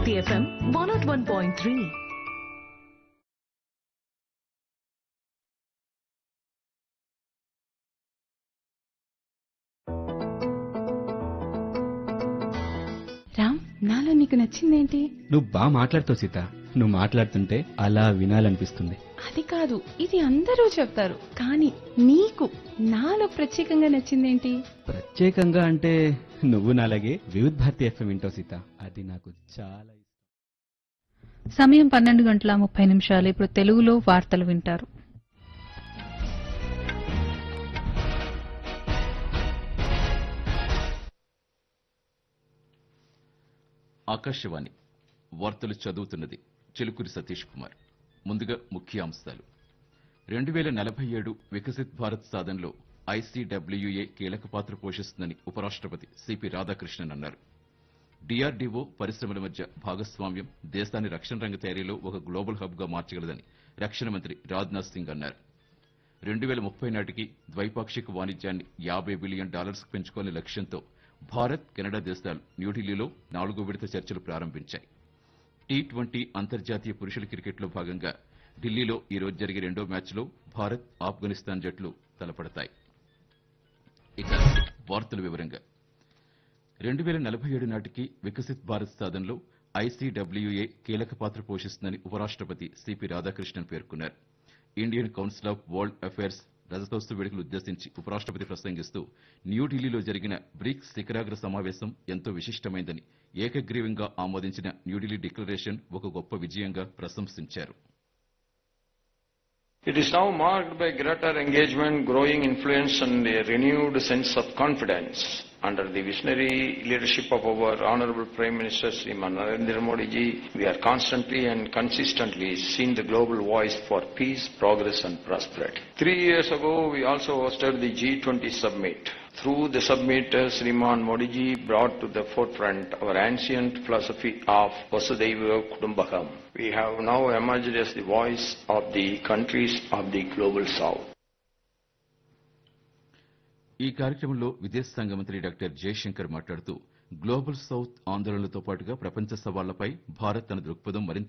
Bharati FM one naught one point three Ram నాలో నీకు నచ్చిందేంటి నువ్వు బాగా మాట్లాడుతావు సీత నువ్వు మాట్లాడుతుంటే అలా వినాలనిపిస్తుంది అది కాదు ఇది అందరూ చెప్తారు కానీ నీకు నాలో ప్రత్యేకంగా నచ్చిందేంటి ప్రత్యేకంగా అంటే నువ్వు నాలాగే వివిధ్ భారతి ఎఫ్ఎం వింటావు సీత అది నాకు చాలా ఇష్టం సమయం పన్నెండు గంటల ముప్పై నిమిషాలు ఇప్పుడు తెలుగులో వార్తలు వింటారు ఆకాశవాణి వార్తలు చదువుతున్నది చిలుకూరి సతీష్ కుమార్ ముందుగా ముఖ్యాంశాలు రెండు వేల నలభై ఏడు వికసిత్ భారత్ సాధనలో ఐసీడబ్ల్యూఏ కీలక పాత్ర పోషిస్తుందని ఉపరాష్ట్రపతి సిపి రాధాకృష్ణన్ అన్నారు డిఆర్డీఓ పరిశ్రమల మధ్య భాగస్వామ్యం దేశాన్ని రక్షణ రంగ తయారీలో ఒక గ్లోబల్ హబ్ గా మార్చగలదని రక్షణ మంత్రి రాజ్నాథ్ సింగ్ అన్నారు రెండు వేల ముప్పై నాటికి ద్వైపాక్షిక వాణిజ్యాన్ని యాభై బిలియన్ డాలర్స్ పెంచుకోని లక్ష్యంతో భారత్ కెనడా దేశాలు న్యూఢిల్లీలో నాలుగో విడత చర్చలు ప్రారంభించాయి టీ ట్వంటీ అంతర్జాతీయ పురుషుల క్రికెట్లో భాగంగా ఢిల్లీలో ఈ రోజు జరిగే రెండో మ్యాచ్లో భారత్ ఆఫ్ఘనిస్తాన్ జట్లు తలపడతాయి ఇక వార్తల వివరంగా రెండు వేల నలభై ఏడు నాటికి వికసిత్ భారత్ సాధనలో ఐసీడబ్ల్యూఏ కీలక పాత్ర పోషిస్తుందని ఉపరాష్ట్రపతి సిపి రాధాకృష్ణన్ పేర్కొన్నారు Indian council of world affairs రజతోత్సవ వేడుకలు ఉద్దేశించి ఉపరాష్ట్రపతి ప్రసంగిస్తూ న్యూఢిల్లీలో జరిగిన బ్రిక్స్ శిఖరాగ్ర సమావేశం ఎంతో విశిష్టమైందని ఏకగ్రీవంగా ఆమోదించిన న్యూఢిల్లీ డిక్లరేషన్ ఒక గొప్ప విజయంగా ప్రశంసించారు It is now marked by greater engagement, growing influence and a renewed sense of confidence under the visionary leadership of our Honorable Prime Minister Sriman Narendra Modi ji. We are constantly and consistently seen the global voice for peace, progress and prosperity. Three years ago, we also hosted the G20 summit. Through the summit, uh, Sriman Modi ji brought to the forefront our ancient philosophy of Vasudhaiva Kutumbakam. We have now emerged as the voice of the countries of the global south. ఈ కార్యక్రమంలో విదేశాంగ మంత్రి doctor Jayashankar మాట్లాడుతూ global south ఆందోళనలతో పాటుగా ప్రపంచ సవాళ్లపై భారత్ తన దృక్పథం మరింత